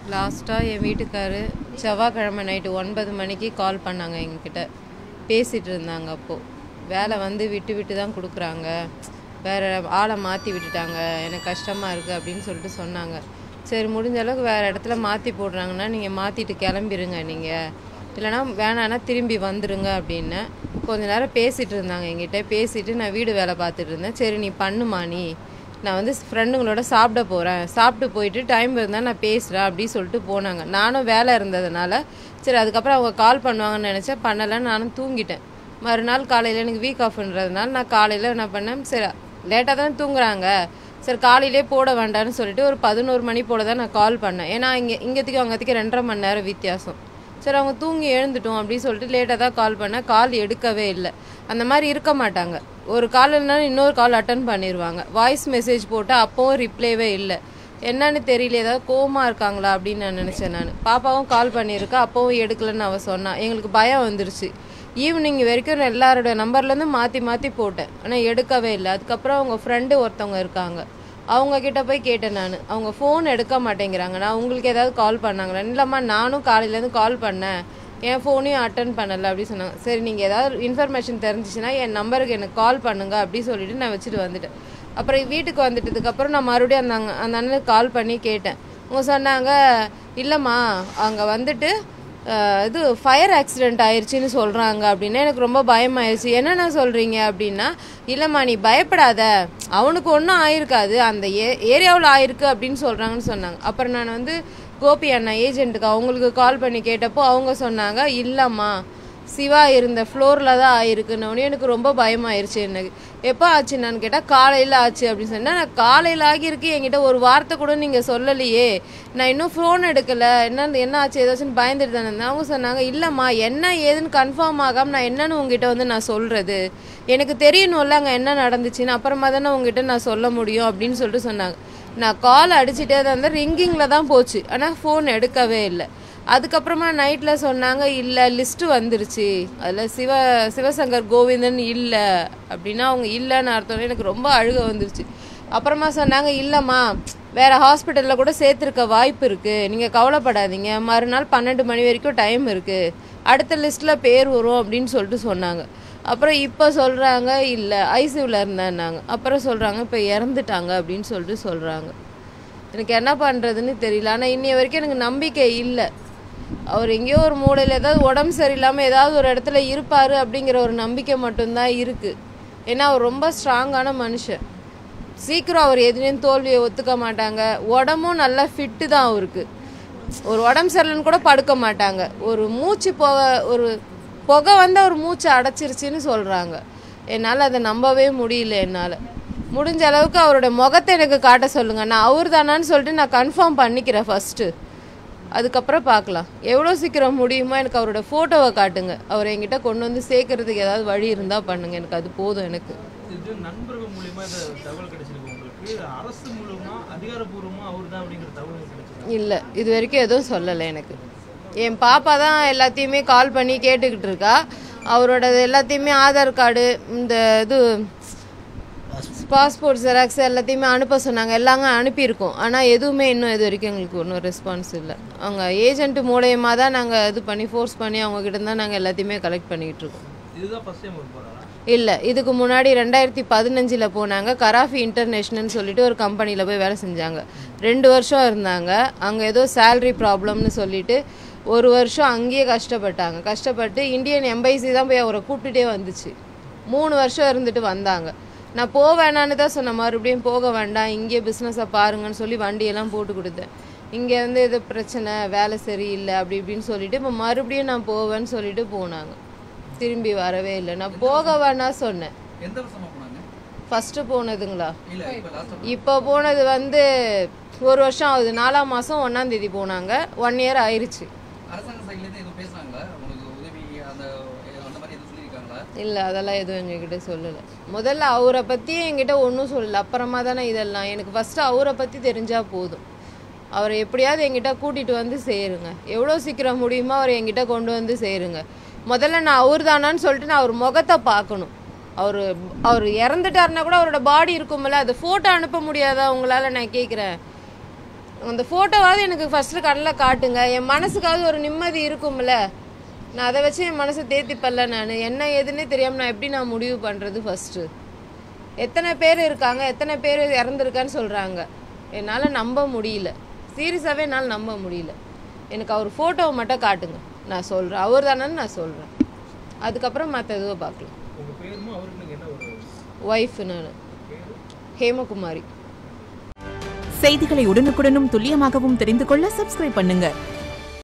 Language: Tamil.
லாஸ்ட்டாக என் வீட்டுக்காரு செவ்வாய்க்கிழமை நைட்டு ஒன்பது மணிக்கு கால் பண்ணாங்க எங்ககிட்ட பேசிகிட்டு இருந்தாங்க அப்போது வேலை வந்து விட்டு விட்டு தான் கொடுக்குறாங்க வேறு ஆளை மாற்றி விட்டுட்டாங்க எனக்கு கஷ்டமாக இருக்குது அப்படின்னு சொல்லிட்டு சொன்னாங்க சரி முடிஞ்ச அளவுக்கு வேறு இடத்துல மாற்றி போடுறாங்கன்னா நீங்கள் மாற்றிட்டு கிளம்பிருங்க நீங்கள் இல்லைனா வேணான்னா திரும்பி வந்துருங்க அப்படின்னு கொஞ்ச நேரம் பேசிகிட்டு இருந்தாங்க என்கிட்ட பேசிட்டு நான் வீடு வேலை பார்த்துட்டு இருந்தேன் சரி நீ பண்ணுமா நீ நான் வந்து ஃப்ரெண்டுங்களோட சாப்பிட போகிறேன் சாப்பிட்டு போயிட்டு டைம் இருந்தால் நான் பேசுகிறேன் அப்படின்னு சொல்லிட்டு போனாங்க நானும் வேலை இருந்ததுனால சரி அதுக்கப்புறம் அவங்க கால் பண்ணுவாங்கன்னு நினச்சேன் பண்ணலை நானும் தூங்கிட்டேன் மறுநாள் காலையில் எனக்கு வீக் ஆஃப்ன்றதுனால நான் காலையில் என்ன பண்ணேன் சரி லேட்டாக தான் தூங்குறாங்க சரி காலையிலே போட வேண்டாம்னு சொல்லிட்டு ஒரு பதினோரு மணி போல தான் நான் கால் பண்ணேன் ஏன்னா இங்கே இங்கத்துக்கு அவங்கத்துக்கு ரெண்டரை மணி நேரம் வித்தியாசம் சரி அவங்க தூங்கி எழுந்துட்டோம் அப்படின்னு சொல்லிட்டு லேட்டாக தான் கால் பண்ணேன் கால் எடுக்கவே இல்லை அந்த மாதிரி இருக்க மாட்டாங்க ஒரு கால் இல்லைனாலும் இன்னொரு கால் அட்டன் பண்ணிடுவாங்க வாய்ஸ் மெசேஜ் போட்டால் அப்போவும் ரிப்ளைவே இல்லை என்னன்னு தெரியல ஏதாவது கோமா இருக்காங்களா அப்படின்னு நான் நினச்சேன் நான் பாப்பாவும் கால் பண்ணியிருக்கா அப்போவும் எடுக்கலன்னு அவள் சொன்னா எங்களுக்கு பயம் வந்துருச்சு ஈவினிங் வரைக்கும் நான் எல்லாரோட நம்பர்லேருந்து மாற்றி மாற்றி போட்டேன் ஆனால் எடுக்கவே இல்லை அதுக்கப்புறம் அவங்க ஃப்ரெண்டு ஒருத்தவங்க இருக்காங்க அவங்க கிட்ட போய் கேட்டேன் நான் அவங்க ஃபோன் எடுக்க மாட்டேங்கிறாங்க நான் உங்களுக்கு ஏதாவது கால் பண்ணாங்களா இல்லைம்மா நானும் காலையிலேருந்து கால் பண்ணேன் என் ஃபோனையும் அட்டன் பண்ணலை அப்படின்னு சொன்னாங்க சரி நீங்கள் ஏதாவது இன்ஃபர்மேஷன் தெரிஞ்சிச்சுன்னா என் நம்பருக்கு எனக்கு கால் பண்ணுங்க அப்படின்னு சொல்லிட்டு நான் வச்சுட்டு வந்துட்டேன் அப்புறம் வீட்டுக்கு வந்துட்டதுக்கப்புறம் நான் மறுபடியும் அந்த அங்க- அந்த அண்ணனுக்கு கால் பண்ணி கேட்டேன் அவங்க சொன்னாங்க இல்லைம்மா அங்கே வந்துட்டு அஹ், இது ஃபயர் ஆக்சிடென்ட் ஆயிடுச்சுன்னு சொல்கிறாங்க அப்படின்னா எனக்கு ரொம்ப பயமாயிருச்சு என்னென்ன சொல்கிறீங்க அப்படின்னா இல்லைம்மா நீ பயப்படாத அவனுக்கு ஒன்றும் ஆயிருக்காது அந்த ஏ ஏரியாவில் ஆயிருக்கு அப்படின்னு சொல்கிறாங்கன்னு சொன்னாங்க அப்புறம் நான் வந்து கோபி அண்ணா ஏஜென்ட்டுக்கு அவங்களுக்கு கால் பண்ணி கேட்டப்போ அவங்க சொன்னாங்க இல்லைம்மா சிவா இருந்த ஃப்ளோரில் தான் ஆயிருக்குன்னு எனக்கு ரொம்ப பயமாயிருச்சு எனக்கு எப்போ ஆச்சு நான் கேட்டால் காலையில் ஆச்சு அப்படின்னு சொன்னேன் நான் காலையில் ஆகியிருக்கு என்கிட்ட ஒரு வார்த்தை கூட நீங்கள் சொல்லலையே நான் இன்னும் ஃபோன் எடுக்கலை என்ன என்ன ஆச்சு ஏதாச்சும் பயந்துட்டு தானே இருந்தேன் அவங்க சொன்னாங்க இல்லைம்மா என்ன ஏதுன்னு கன்ஃபார்ம் ஆகாமல் நான் என்னன்னு உங்ககிட்ட வந்து நான் சொல்கிறது எனக்கு தெரியணும்ல அங்கே என்ன நடந்துச்சுன்னு அப்புறமா தானே உங்ககிட்ட நான் சொல்ல முடியும் அப்படின்னு சொல்லிட்டு சொன்னாங்க நான் கால் அடிச்சுட்டே தான் இருந்தேன் ரிங்கிங்கில் தான் போச்சு ஆனால் ஃபோன் எடுக்கவே இல்லை அதுக்கப்புறமா நைட்டில் சொன்னாங்க இல்லை லிஸ்ட்டு வந்துருச்சு அதில் சிவ சிவசங்கர் கோவிந்தன் இல்லை அப்படின்னா அவங்க இல்லைன்னு அர்த்தம் எனக்கு ரொம்ப அழுக வந்துருச்சு அப்புறமா சொன்னாங்க இல்லைம்மா வேற ஹாஸ்பிட்டலில் கூட சேர்த்துருக்க வாய்ப்பு இருக்குது நீங்கள் கவலைப்படாதீங்க மறுநாள் பன்னெண்டு மணி வரைக்கும் டைம் இருக்குது அடுத்த லிஸ்ட்டில் பேர் வரும் அப்படின்னு சொல்லிட்டு சொன்னாங்க அப்புறம் இப்போ சொல்கிறாங்க இல்லை ஐசியூவில் இருந்தேன்னாங்க அப்புறம் சொல்கிறாங்க இப்போ இறந்துட்டாங்க அப்படின்னு சொல்லிட்டு சொல்கிறாங்க எனக்கு என்ன பண்ணுறதுன்னு தெரியல ஆனால் இன்னைய வரைக்கும் எனக்கு நம்பிக்கை இல்லை அவர் எங்கேயோ ஒரு மூலையில் ஏதாவது உடம்பு சரியில்லாமல் ஏதாவது ஒரு இடத்துல இருப்பார் அப்படிங்கிற ஒரு நம்பிக்கை மட்டும்தான் இருக்குது ஏன்னா அவர் ரொம்ப ஸ்ட்ராங்கான மனுஷன் சீக்கிரம் அவர் எதுலேயும் தோல்வியை ஒத்துக்க மாட்டாங்க உடம்பும் நல்லா ஃபிட்டு தான் அவருக்கு ஒரு உடம்பு சரியில்லைன்னு கூட படுக்க மாட்டாங்க ஒரு மூச்சு போக ஒரு புகை வந்து அவர் மூச்சு அடைச்சிருச்சுன்னு சொல்கிறாங்க என்னால் அதை நம்பவே முடியல என்னால் முடிஞ்ச அளவுக்கு அவரோட முகத்தை எனக்கு காட்ட சொல்லுங்க நான் அவர் தானான்னு சொல்லிட்டு நான் கன்ஃபார்ம் பண்ணிக்கிறேன் ஃபர்ஸ்ட்டு அதுக்கப்புறம் பார்க்கலாம் எவ்வளோ சீக்கிரம் முடியுமோ எனக்கு அவரோட ஃபோட்டோவை காட்டுங்க அவர் என்கிட்ட கொண்டு வந்து சேர்க்கறதுக்கு ஏதாவது வழி இருந்தால் பண்ணுங்க எனக்கு அது போதும் எனக்கு இது நண்பர்கள் மூலியமா இந்த தகவல் கிடைச்சிருக்கு உங்களுக்கு அரசு மூலமா அதிகாரப்பூர்வமா அவர் தான் அப்படிங்கிற தகவல் கிடைச்சிருக்கு இல்லை இது வரைக்கும் எதுவும் சொல்லலை எனக்கு என் பாப்பா தான் எல்லாத்தையுமே கால் பண்ணி கேட்டுக்கிட்டு இருக்கா அவரோட எல்லாத்தையுமே ஆதார் கார்டு இந்த இது பாஸ்போர்ட் ஜெராக்ஸ் எல்லாத்தையுமே அனுப்ப சொன்னாங்க எல்லாங்க அனுப்பியிருக்கோம் ஆனால் எதுவுமே இன்னும் இது வரைக்கும் எங்களுக்கு ஒன்றும் ரெஸ்பான்ஸ் இல்லை அவங்க ஏஜென்ட் மூலயமா தான் நாங்கள் இது பண்ணி ஃபோர்ஸ் பண்ணி அவங்க கிட்ட தான் நாங்கள் எல்லாத்தையுமே கலெக்ட் பண்ணிக்கிட்டு இருக்கோம் இதுதான் ஃபர்ஸ்ட் டைம் அவர் போறாரா இல்லை இதுக்கு முன்னாடி ரெண்டாயிரத்தி பதினஞ்சில் போனாங்க கராஃபி இன்டர்நேஷ்னல்னு சொல்லிட்டு ஒரு கம்பெனியில் போய் வேலை செஞ்சாங்க ரெண்டு வருஷம் இருந்தாங்க அங்கே ஏதோ சேலரி ப்ராப்ளம்னு சொல்லிட்டு ஒரு வருஷம் அங்கேயே கஷ்டப்பட்டாங்க கஷ்டப்பட்டு இந்தியன் எம்பைசி தான் போய் அவரை கூப்பிட்டுட்டே வந்துச்சு மூணு வருஷம் இருந்துட்டு வந்தாங்க நான் போக வேணான்னு தான் சொன்னேன் மறுபடியும் போக வேண்டாம் இங்கேயே பிஸ்னஸை பாருங்கன்னு சொல்லி வண்டியெல்லாம் போட்டு கொடுத்தேன் இங்கே வந்து இது பிரச்சனை வேலை சரியில்லை அப்படி இப்படின்னு சொல்லிட்டு இப்போ மறுபடியும் நான் போவேன்னு சொல்லிட்டு போனாங்க திரும்பி வரவே இல்லை நான் போக வேணாம் சொன்னேன் எந்த வருஷமா போனாங்க ஃபஸ்ட்டு போனதுங்களா இல்ல இப்ப லாஸ்ட் இப்போ போனது வந்து ஒரு வருஷம் ஆகுது நாலாம் மாதம் ஒன்றாம் தேதி போனாங்க ஒன் இயர் ஆயிருச்சு அரசாங்க சைட்ல இருந்து எதுவும் பேசுனாங்களா உங்களுக்கு உதவி அந்த அந்த மாதிரி எதுவும் சொல்லியிருக்காங்களா இல்லை அதெல்லாம் எதுவும் எங்ககிட்ட சொல்லலை முதல்ல அவரை பற்றி என்கிட்ட ஒன்றும் சொல்லலை அப்புறமா தானே இதெல்லாம் எனக்கு ஃபஸ்ட்டு அவரை பற்றி தெரிஞ்சால் போதும் அவரை எப்படியாவது என்கிட்ட கூட்டிகிட்டு வந்து சேருங்க எவ்வளோ சீக்கிரம் முடியுமோ அவரை என்கிட்ட கொண்டு வந்து சேருங்க முதல்ல நான் அவர் தானான்னு சொல்லிட்டு நான் அவர் முகத்தை பார்க்கணும் அவர் அவர் இறந்துட்டாருன்னா கூட அவரோட பாடி இருக்கும்ல அது ஃபோட்டோ அனுப்ப முடியாதா உங்களால் நான் கேட்குறேன் அந்த ஃபோட்டோவாவது எனக்கு ஃபஸ்ட்டு கண்ணில் காட்டுங்க என் மனசுக்காவது ஒரு நிம்மதி இருக்கும்ல நான் அதை வச்சு என் மனசை தேத்திப்பல்ல நான் என்ன ஏதுன்னே தெரியாமல் நான் எப்படி நான் முடிவு பண்ணுறது ஃபஸ்ட்டு எத்தனை பேர் இருக்காங்க எத்தனை பேர் இறந்துருக்கான்னு சொல்கிறாங்க என்னால் நம்ப முடியல சீரியஸாகவே என்னால் நம்ப முடியல எனக்கு அவர் ஃபோட்டோவை மட்டும் காட்டுங்க நான் சொல்கிறேன் அவர் தானேன்னு நான் சொல்கிறேன் அதுக்கப்புறம் மற்ற எதுவும் பார்க்கலாம் உங்க பேருமா அவருக்கு நீங்க என்ன ஒரு ஒய்ஃப் நான் ஹேமகுமாரி செய்திகளை உடனுக்குடனும் துல்லியமாகவும் தெரிந்து கொள்ள சப்ஸ்கிரைப் பண்ணுங்க